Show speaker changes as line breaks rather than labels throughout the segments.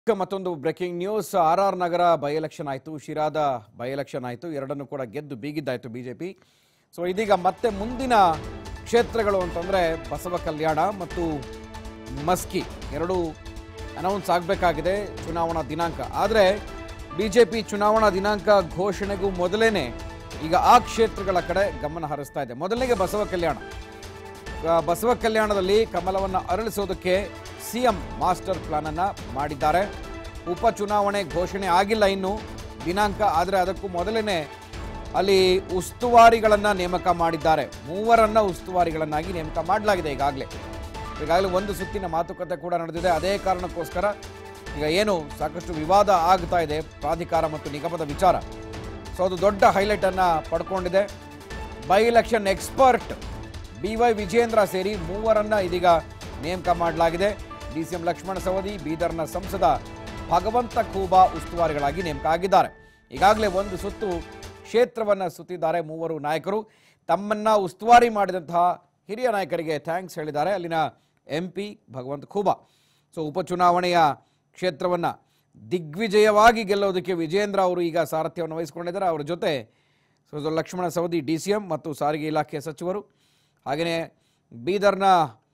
ಈಗ ಮತ್ತೊಂದು breaking news R R Nagar by election ಆಯಿತು ಶಿರಾದ ಬೈ ಎಲೆಕ್ಷನ್ ಆಯಿತು ಎರಡನ್ನೂ ಕೂಡ ಗೆದ್ದು ಬೀಗಿದ್ದಾಯಿತು ಬಿಜೆಪಿ ಸೊ ಇದೀಗ ಮತ್ತೆ ಮುಂದಿನ ಕ್ಷೇತ್ರಗಳು ಅಂತಂದರೆ ಬಸವ ಕಲ್ಯಾಣ ಮತ್ತು ಮಸ್ಕಿ ಎರಡು ಅನೌನ್ಸ್ ಆಗಬೇಕಾಗಿದೆ ಚುನಾವಣಾ ದಿನಾಂಕ ಆದರೆ ಬಿಜೆಪಿ ಚುನಾವಣಾ ದಿನಾಂಕ ಘೋಷಣೆಗೂ ಮೊದಲೇನೆ ಈಗ ಆ ಕ್ಷೇತ್ರಗಳ ಕಡೆ ಗಮನ ಹರಿಸ್ತಾ ಇದೆ ಮೊದಲನೆಗೆ ಬಸವ ಕಲ್ಯಾಣ ಆ, ಬಸವ ಕಲ್ಯಾಣದಲ್ಲಿ ಕಮಲವನ್ನು ಅರಳಿಸೋದಕ್ಕೆ ಸಿಎಂ ಮಾಸ್ಟರ್ ಪ್ಲಾನ್ ಅನ್ನ ಮಾಡಿದ್ದಾರೆ ಉಪಚುನಾವಣೆ ಘೋಷಣೆ ಆಗಿಲ್ಲ ಇನ್ನು ದಿನಾಂಕ ಆದರೆ ಅದಕ್ಕೂ ಮೊದಲನೇ ಅಲ್ಲಿ ಉಸ್ತುವಾರಿಗಳನ್ನ ನೇಮಕ ಮಾಡಿದ್ದಾರೆ ಮೂವರನ್ನ ಉಸ್ತುವಾರಿಗಳನ್ನಾಗಿ ನೇಮಕ ಮಾಡಲಾಗಿದೆ ಈಗಾಗಲೇ ಈಗಾಗಲೇ ಒಂದು ಸುತ್ತಿನ ಮಾತುಕತೆ ಕೂಡ ನಡೆದಿದೆ ಅದೇ ಕಾರಣಕ್ಕೋಸ್ಕರ ಈಗ ಏನು ಸಾಕಷ್ಟು ವಿವಾದ ಆಗ್ತಾ ಇದೆ ಪ್ರಾಧಿಕಾರ ಮತ್ತು ನಿಗಮದ ವಿಚಾರ ಸೊ ಅದು ದೊಡ್ಡ ಹೈಲೈಟ್ ಅನ್ನ ಪಡ್ಕೊಂಡಿದೆ by election expert B Y Vijayendra ಸೇರಿ ಮೂವರನ್ನ ಇದೀಗ ನೇಮಕ ಮಾಡಲಾಗಿದೆ D C M Lakshmana Savadi ಬೀದರ್ನ ಸಂಸದ ಭಗವಂತ ಖೂಬಾ ಉಸ್ತುವಾರಿಗಳಾಗಿ ನೇಮಕ ಆಗಿದ್ದಾರೆ ಈಗಾಗಲೇ ಒಂದು ಸುತ್ತು ಕ್ಷೇತ್ರವನ್ನು ಸುತ್ತಿದ್ದಾರೆ ಮೂವರು ನಾಯಕರು ತಮ್ಮನ್ನ ಉಸ್ತುವಾರಿ ಮಾಡಿದಂತಹ ಹಿರಿಯ ನಾಯಕರಿಗೆ ಥ್ಯಾಂಕ್ಸ್ ಹೇಳಿದ್ದಾರೆ ಅಲ್ಲಿನ ಎಂ ಪಿ ಭಗವಂತ ಖೂಬಾ ಸೊ ಉಪಚುನಾವಣೆಯ ಕ್ಷೇತ್ರವನ್ನು ದಿಗ್ವಿಜಯವಾಗಿ ಗೆಲ್ಲೋದಕ್ಕೆ ವಿಜೇಂದ್ರ ಅವರು ಈಗ ಸಾರಥ್ಯವನ್ನು ವಹಿಸಿಕೊಂಡಿದ್ದಾರೆ ಅವರ ಜೊತೆ so Lakshmana Savadi D C M ಮತ್ತು ಸಾರಿಗೆ ಇಲಾಖೆ ಸಚಿವರು ಹಾಗೆಯೇ ಬೀದರ್ನ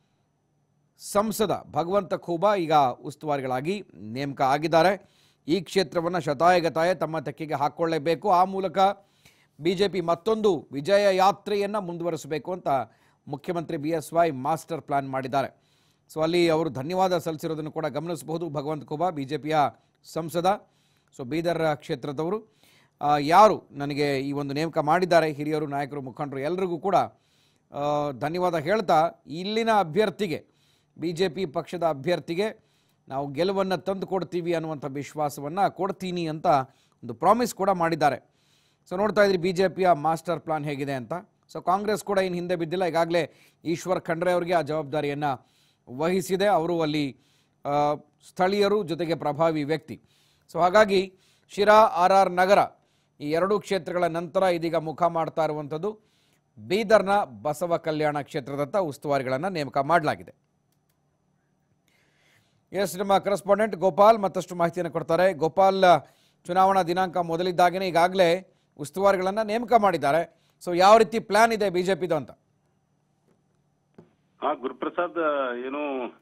ಸಂಸದ ಭಗವಂತ ಖೂಬಾ ಈಗ ಉಸ್ತುವಾರಿಗಳಾಗಿ ನೇಮಕ ಆಗಿದ್ದಾರೆ ಈ ಕ್ಷೇತ್ರವನ್ನು ಶತಾಯಗತಾಯ ತಮ್ಮ ತೆಕ್ಕೆಗೆ ಹಾಕ್ಕೊಳ್ಳೇಬೇಕು ಆ ಮೂಲಕ ಬಿ ಜೆ ಪಿ ಮತ್ತೊಂದು ವಿಜಯ ಯಾತ್ರೆಯನ್ನು ಮುಂದುವರಿಸಬೇಕು ಅಂತ ಮುಖ್ಯಮಂತ್ರಿ B S Y master plan ಮಾಡಿದ್ದಾರೆ ಸೊ ಅಲ್ಲಿ ಅವರು ಧನ್ಯವಾದ ಸಲ್ಲಿಸಿರೋದನ್ನು ಕೂಡ ಗಮನಿಸಬಹುದು ಭಗವಂತ ಖೂಬಾ ಬಿ ಜೆ ಪಿಯ ಸಂಸದ ಸೊ ಬೀದರ್ ಕ್ಷೇತ್ರದವರು ಆ, ಯಾರು ನನಗೆ ಈ ಒಂದು ನೇಮಕ ಮಾಡಿದ್ದಾರೆ ಹಿರಿಯರು ನಾಯಕರು ಮುಖಂಡರು ಎಲ್ಲರಿಗೂ ಕೂಡ ಆ, ಧನ್ಯವಾದ ಹೇಳ್ತಾ ಇಲ್ಲಿನ ಅಭ್ಯರ್ಥಿಗೆ ಬಿ ಜೆ ಪಿ ಪಕ್ಷದ ಅಭ್ಯರ್ಥಿಗೆ ನಾವು ಗೆಲುವನ್ನು ತಂದು ಕೊಡ್ತೀವಿ ಅನ್ನುವಂಥ ವಿಶ್ವಾಸವನ್ನು ಕೊಡ್ತೀನಿ ಅಂತ ಒಂದು ಪ್ರಾಮಿಸ್ ಕೂಡ ಮಾಡಿದ್ದಾರೆ ಸೊ ನೋಡ್ತಾ ಇದ್ರಿ ಬಿ ಜೆ ಪಿಯ ಮಾಸ್ಟರ್ ಪ್ಲಾನ್ ಹೇಗಿದೆ ಅಂತ ಸೊ ಕಾಂಗ್ರೆಸ್ ಕೂಡ ಇನ್ನು ಹಿಂದೆ ಬಿದ್ದಿಲ್ಲ ಈಗಾಗಲೇ ಈಶ್ವರ್ ಖಂಡ್ರೆ ಅವರಿಗೆ ಆ ಜವಾಬ್ದಾರಿಯನ್ನು ವಹಿಸಿದೆ ಅವರು ಅಲ್ಲಿ ಆ, ಸ್ಥಳೀಯರು ಜೊತೆಗೆ ಪ್ರಭಾವಿ ವ್ಯಕ್ತಿ ಸೊ ಹಾಗಾಗಿ ಶಿರಾ ಆರ್ ಆರ್ ನಗರ ಈ ಎರಡೂ ಕ್ಷೇತ್ರಗಳ ನಂತರ ಇದೀಗ ಮುಖ ಮಾಡ್ತಾ ಇರುವಂಥದ್ದು ಬೀದರ್ನ ಬಸವ ಕಲ್ಯಾಣ ಕ್ಷೇತ್ರದತ್ತ ಉಸ್ತುವಾರಿಗಳನ್ನು ನೇಮಕ ಮಾಡಲಾಗಿದೆ ಎಸ್ ನಮ್ಮ ಕರೆಸ್ಪಾಂಡೆಂಟ್ ಗೋಪಾಲ್ ಮತ್ತಷ್ಟು ಮಾಹಿತಿಯನ್ನು ಕೊಡ್ತಾರೆ ಗೋಪಾಲ್ ಚುನಾವಣಾ ದಿನಾಂಕ ಮೊದಲಿದ್ದಾಗನೇ ಈಗಾಗಲೇ ಉಸ್ತುವಾರಿಗಳನ್ನು ನೇಮಕ ಮಾಡಿದ್ದಾರೆ ಸೊ ಯಾವ ರೀತಿ ಪ್ಲಾನ್ ಇದೆ ಬಿಜೆಪಿದು ಅಂತ
ಹಾ ಗುರುಪ್ರಸಾದ್ ಏನು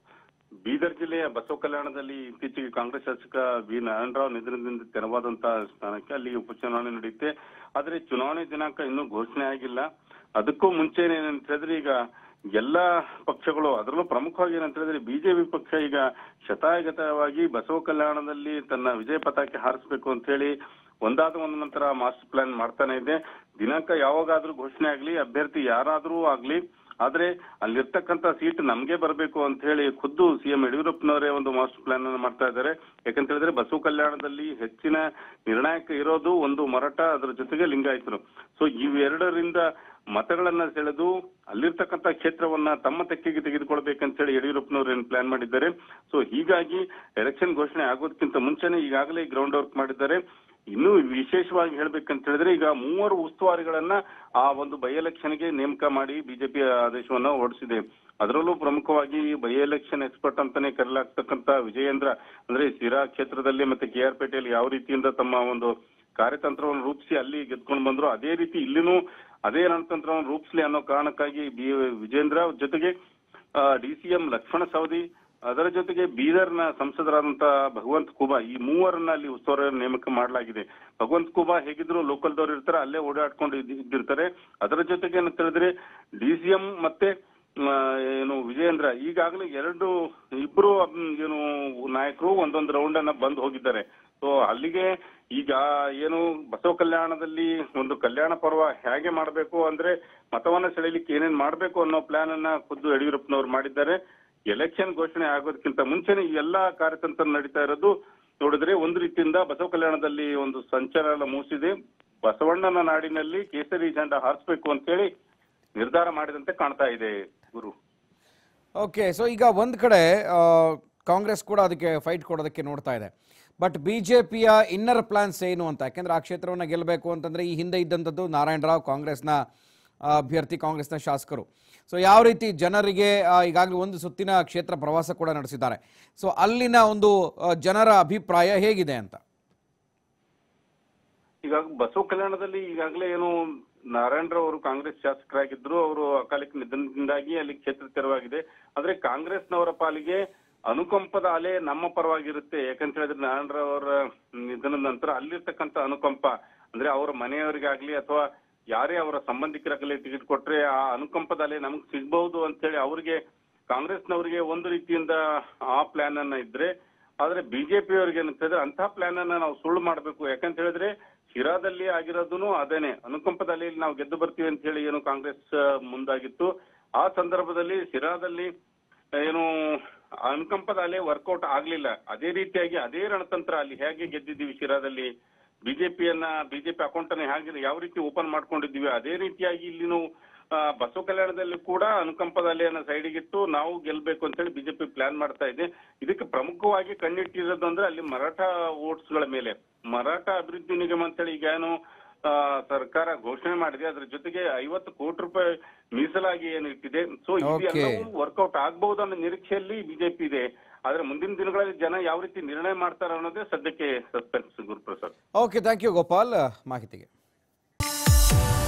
ಬೀದರ್ ಜಿಲ್ಲೆಯ ಬಸವ ಕಲ್ಯಾಣದಲ್ಲಿ ಇತ್ತೀಚೆಗೆ ಕಾಂಗ್ರೆಸ್ ಶಾಸಕ ಬಿ ನಾರಾಯಣರಾವ್ ನಿಧನದಿಂದ ತೆರವಾದಂತಹ ಸ್ಥಾನಕ್ಕೆ ಅಲ್ಲಿ ಉಪಚುನಾವಣೆ ನಡೆಯುತ್ತೆ ಆದ್ರೆ ಚುನಾವಣೆ ದಿನಾಂಕ ಇನ್ನೂ ಘೋಷಣೆ ಆಗಿಲ್ಲ ಅದಕ್ಕೂ ಮುಂಚೆ ಏನಂತ ಹೇಳಿದ್ರೆ ಈಗ ಎಲ್ಲಾ ಪಕ್ಷಗಳು ಅದರಲ್ಲೂ ಪ್ರಮುಖವಾಗಿ ಏನಂತ ಹೇಳಿದ್ರೆ ಬಿಜೆಪಿ ಪಕ್ಷ ಈಗ ಶತಾಯಗತವಾಗಿ ಬಸವ ಕಲ್ಯಾಣದಲ್ಲಿ ತನ್ನ ವಿಜಯ ಪತಾಕೆ ಹಾರಿಸಬೇಕು ಅಂತ ಹೇಳಿ ಒಂದಾದ ಒಂದು ನಂತರ ಮಾಸ್ಟರ್ ಪ್ಲಾನ್ ಮಾಡ್ತಾನೆ ಇದೆ ದಿನಾಂಕ ಯಾವಾಗಾದ್ರೂ ಘೋಷಣೆ ಆಗ್ಲಿ ಅಭ್ಯರ್ಥಿ ಯಾರಾದ್ರೂ ಆಗ್ಲಿ ಆದ್ರೆ ಅಲ್ಲಿರ್ತಕ್ಕಂತ ಸೀಟ್ ನಮ್ಗೆ ಬರಬೇಕು ಅಂತ ಹೇಳಿ ಖುದ್ದು ಸಿಎಂ ಯಡಿಯೂರಪ್ಪನವರೇ ಒಂದು ಮಾಸ್ಟರ್ ಪ್ಲಾನ್ ಅನ್ನು ಮಾಡ್ತಾ ಇದ್ದಾರೆ ಯಾಕಂತ ಹೇಳಿದ್ರೆ ಬಸವ ಕಲ್ಯಾಣದಲ್ಲಿ ಹೆಚ್ಚಿನ ನಿರ್ಣಾಯಕ ಇರೋದು ಒಂದು ಮರಾಠ ಅದರ ಜೊತೆಗೆ ಲಿಂಗಾಯತರು ಸೊ ಇವೆರಡರಿಂದ ಮತಗಳನ್ನ ಸೆಳೆದು ಅಲ್ಲಿರ್ತಕ್ಕಂಥ ಕ್ಷೇತ್ರವನ್ನ ತಮ್ಮ ತೆಕ್ಕೆಗೆ ತೆಗೆದುಕೊಳ್ಬೇಕಂತ ಹೇಳಿ ಯಡಿಯೂರಪ್ಪನವರು ಏನು ಪ್ಲಾನ್ ಮಾಡಿದ್ದಾರೆ ಸೊ ಹೀಗಾಗಿ ಎಲೆಕ್ಷನ್ ಘೋಷಣೆ ಆಗೋದಕ್ಕಿಂತ ಮುಂಚೆನೆ ಈಗಾಗಲೇ ಗ್ರೌಂಡ್ ವರ್ಕ್ ಮಾಡಿದ್ದಾರೆ ಇನ್ನು ವಿಶೇಷವಾಗಿ ಹೇಳ್ಬೇಕಂತ ಹೇಳಿದ್ರೆ ಈಗ ಮೂವರು ಉಸ್ತುವಾರಿಗಳನ್ನ ಆ ಒಂದು ಬೈ ಎಲೆಕ್ಷನ್ಗೆ ನೇಮಕ ಮಾಡಿ ಬಿಜೆಪಿ ಆದೇಶವನ್ನ ಹೊರಡಿಸಿದೆ ಅದರಲ್ಲೂ ಪ್ರಮುಖವಾಗಿ ಬೈ ಎಲೆಕ್ಷನ್ ಎಕ್ಸ್ಪರ್ಟ್ ಅಂತಾನೆ ಕರೆಯಲಾಗ್ತಕ್ಕಂತ ವಿಜಯೇಂದ್ರ ಅಂದ್ರೆ ಸಿರಾ ಕ್ಷೇತ್ರದಲ್ಲಿ ಮತ್ತೆ ಕೆ ಆರ್ ಪೇಟೆಯಲ್ಲಿ ಯಾವ ರೀತಿಯಿಂದ ತಮ್ಮ ಒಂದು ಕಾರ್ಯತಂತ್ರವನ್ನು ರೂಪಿಸಿ ಅಲ್ಲಿ ಗೆದ್ಕೊಂಡು ಬಂದ್ರು ಅದೇ ರೀತಿ ಇಲ್ಲಿನೂ ಅದೇ ರಣತಂತ್ರವನ್ನು ರೂಪಿಸ್ಲಿ ಅನ್ನೋ ಕಾರಣಕ್ಕಾಗಿ ಬಿ ವಿಜೇಂದ್ರ ಜೊತೆಗೆ D C M Lakshmana Savadi ಅದರ ಜೊತೆಗೆ ಬೀದರ್ನ ಸಂಸದರಾದಂತಹ ಭಗವಂತ್ ಕುಬಾ ಈ ಮೂವರನ್ನ ಅಲ್ಲಿ ಉಸ್ತುವಾರಿ ನೇಮಕ ಮಾಡಲಾಗಿದೆ ಭಗವಂತ್ ಕುಬಾ ಹೇಗಿದ್ರು ಲೋಕಲ್ದವ್ರು ಇರ್ತಾರೆ ಅಲ್ಲೇ ಓಡಾಡ್ಕೊಂಡು ಇದ್ದ- ಇದ್ದಿರ್ತಾರೆ ಅದರ ಜೊತೆಗೆ ಏನಂತ ಹೇಳಿದ್ರೆ ಡಿ ಸಿ ಎಂ ಮತ್ತೆ ಆ, ಏನು ವಿಜಯೇಂದ್ರ ಈಗಾಗಲೇ ಎರಡು ಇಬ್ರು ಅಮ್, ಏನು ನಾಯಕರು ಒಂದೊಂದು ರೌಂಡ್ ಅನ್ನ ಬಂದು ಹೋಗಿದ್ದಾರೆ ಸೊ ಅಲ್ಲಿಗೆ ಈಗ ಏನು ಬಸವ ಕಲ್ಯಾಣದಲ್ಲಿ ಒಂದು ಕಲ್ಯಾಣ ಪರ್ವ ಹೇಗೆ ಮಾಡಬೇಕು ಅಂದ್ರೆ ಮತವನ್ನ ಸೆಳೆಯಲಿಕ್ಕೆ ಏನೇನ್ ಮಾಡಬೇಕು ಅನ್ನೋ ಪ್ಲಾನ್ ಅನ್ನ ಖುದ್ದು ಯಡಿಯೂರಪ್ಪನವರು ಮಾಡಿದ್ದಾರೆ ಎಲೆಕ್ಷನ್ ಘೋಷಣೆ ಆಗೋದಕ್ಕಿಂತ ಮುಂಚೆನೆ ಈ ಎಲ್ಲಾ ಕಾರ್ಯತಂತ್ರ ನಡೀತಾ ಇರೋದು ನೋಡಿದ್ರೆ ಒಂದು ರೀತಿಯಿಂದ ಬಸವ ಕಲ್ಯಾಣದಲ್ಲಿ ಒಂದು ಸಂಚಲನ ಮೂಸಿದೆ ಬಸವಣ್ಣನ ನಾಡಿನಲ್ಲಿ ಕೇಸರಿ ಜೆಂಡಾ ಹಾರಿಸಬೇಕು ಅಂತೇಳಿ ನಿರ್ಧಾರ ಮಾಡಿದಂತೆ ಕಾಣ್ತಾ ಇದೆ ಗುರು
ಓಕೆ ಸೊ ಈಗ ಒಂದು ಕಡೆ ಆ, ಕಾಂಗ್ರೆಸ್ ಕೂಡ ಅದಕ್ಕೆ ಫೈಟ್ ಕೊಡೋದಕ್ಕೆ ನೋಡ್ತಾ ಇದೆ ಬಟ್ ಬಿ ಜೆ ಪಿಯ ಇನ್ನರ್ ಪ್ಲಾನ್ಸ್ ಏನು ಅಂತ ಯಾಕೆಂದ್ರೆ ಆ ಕ್ಷೇತ್ರವನ್ನು ಗೆಲ್ಲಬೇಕು ಅಂತಂದ್ರೆ ಈ ಹಿಂದೆ ಇದ್ದಂಥದ್ದು ನಾರಾಯಣ ರಾವ್ ಕಾಂಗ್ರೆಸ್ನ ಆ, ಅಭ್ಯರ್ಥಿ ಕಾಂಗ್ರೆಸ್ನ ಶಾಸಕರು ಸೊ ಯಾವ ರೀತಿ ಜನರಿಗೆ ಆ, ಈಗಾಗಲೇ ಒಂದು ಸುತ್ತಿನ ಕ್ಷೇತ್ರ ಪ್ರವಾಸ ಕೂಡ ನಡೆಸಿದ್ದಾರೆ ಸೊ ಅಲ್ಲಿನ ಒಂದು ಆ, ಜನರ ಅಭಿಪ್ರಾಯ ಹೇಗಿದೆ ಅಂತ
ಈಗ ಬಸವ ಕಲ್ಯಾಣದಲ್ಲಿ ಈಗಾಗಲೇ ಏನು ನಾರಾಯಣರಾವ್ ಅವರು ಕಾಂಗ್ರೆಸ್ ಶಾಸಕರಾಗಿದ್ರು ಅವರು ಅಕಾಲಿಕ ನಿಧನದಿಂದಾಗಿ ಅಲ್ಲಿ ಕ್ಷೇತ್ರ ತೆರವಾಗಿದೆ ಆದ್ರೆ ಕಾಂಗ್ರೆಸ್ನವರ ಪಾಲಿಗೆ ಅನುಕಂಪದ ಅಲೆ ನಮ್ಮ ಪರವಾಗಿರುತ್ತೆ ಯಾಕಂತ ಹೇಳಿದ್ರೆ ನಾರಾಯಣರಾವ್ ಅವರ ನಿಧನದ ನಂತರ ಅಲ್ಲಿರ್ತಕ್ಕಂಥ ಅನುಕಂಪ ಅಂದ್ರೆ ಅವರ ಮನೆಯವರಿಗಾಗ್ಲಿ ಅಥವಾ ಯಾರೇ ಅವರ ಸಂಬಂಧಿಕರಾಗಲಿ ಟಿಕೆಟ್ ಕೊಟ್ರೆ ಆ ಅನುಕಂಪದ ಅಲೆ ನಮ್ಗೆ ಸಿಗ್ಬಹುದು ಅಂತ ಹೇಳಿ ಅವರಿಗೆ ಕಾಂಗ್ರೆಸ್ನವರಿಗೆ ಒಂದು ರೀತಿಯಿಂದ ಆ ಪ್ಲಾನ್ ಅನ್ನ ಇದ್ರೆ ಆದ್ರೆ ಬಿಜೆಪಿ ಅವರಿಗೆ ಏನಂತಂದ್ರೆ ಅಂತಹ ಪ್ಲಾನ್ ಅನ್ನ ನಾವು ಸುಳ್ಳು ಮಾಡಬೇಕು ಯಾಕಂತ ಹೇಳಿದ್ರೆ ಶಿರಾದಲ್ಲಿ ಆಗಿರೋದನ್ನು ಅದೇನೆ ಅನುಕಂಪದ ಅಲೆಯಲ್ಲಿ ನಾವು ಗೆದ್ದು ಬರ್ತೀವಿ ಅಂತ ಹೇಳಿ ಏನು ಕಾಂಗ್ರೆಸ್ ಆ, ಮುಂದಾಗಿತ್ತು ಆ ಸಂದರ್ಭದಲ್ಲಿ ಶಿರಾದಲ್ಲಿ ಏನು ಅನುಕಂಪದ ಅಲೆ ವರ್ಕೌಟ್ ಆಗ್ಲಿಲ್ಲ ಅದೇ ರೀತಿಯಾಗಿ ಅದೇ ರಣತಂತ್ರ ಅಲ್ಲಿ ಹೇಗೆ ಗೆದ್ದಿದ್ದೀವಿ ಶಿರಾದಲ್ಲಿ ಬಿಜೆಪಿಯನ್ನ ಬಿಜೆಪಿ ಅಕೌಂಟ್ ಅನ್ನ ಹೇಗೆ ಯಾವ ರೀತಿ ಓಪನ್ ಮಾಡ್ಕೊಂಡಿದ್ದೀವಿ ಅದೇ ರೀತಿಯಾಗಿ ಇಲ್ಲಿನೂ ಆ, ಬಸವ ಕಲ್ಯಾಣದಲ್ಲಿ ಕೂಡ ಅನುಕಂಪದ ಅಲೆಯನ್ನ ಸೈಡಿಗಿಟ್ಟು ನಾವು ಗೆಲ್ಬೇಕು ಅಂತ ಹೇಳಿ ಬಿಜೆಪಿ ಪ್ಲಾನ್ ಮಾಡ್ತಾ ಇದೆ ಇದಕ್ಕೆ ಪ್ರಮುಖವಾಗಿ ಕಣ್ಣಿಟ್ಟಿರೋದು ಅಂದ್ರೆ ಅಲ್ಲಿ ಮರಾಠ ವೋಟ್ಸ್ ಗಳ ಮೇಲೆ ಮರಾಠ ಅಭಿವೃದ್ಧಿ ನಿಗಮ ಅಂತ ಹೇಳಿ ಈಗ ಏನು ಆ, ಸರ್ಕಾರ ಘೋಷಣೆ ಮಾಡಿದೆ ಅದ್ರ ಜೊತೆಗೆ ಐವತ್ತು ಕೋಟಿ ರೂಪಾಯಿ ಮೀಸಲಾಗಿ ಏನು ಇಟ್ಟಿದೆ ಸೊ
Okay.
ಇದೆಲ್ಲವೂ ವರ್ಕೌಟ್ ಆಗಬಹುದು ಅನ್ನೋ ನಿರೀಕ್ಷೆಯಲ್ಲಿ ಬಿಜೆಪಿ ಇದೆ ಆದ್ರೆ ಮುಂದಿನ ದಿನಗಳಲ್ಲಿ ಜನ ಯಾವ ರೀತಿ ನಿರ್ಣಯ ಮಾಡ್ತಾರೆ ಅನ್ನೋದೇ ಸದ್ಯಕ್ಕೆ suspense Guruprasad
okay thank you Gopal ಮಾಹಿತಿಗೆ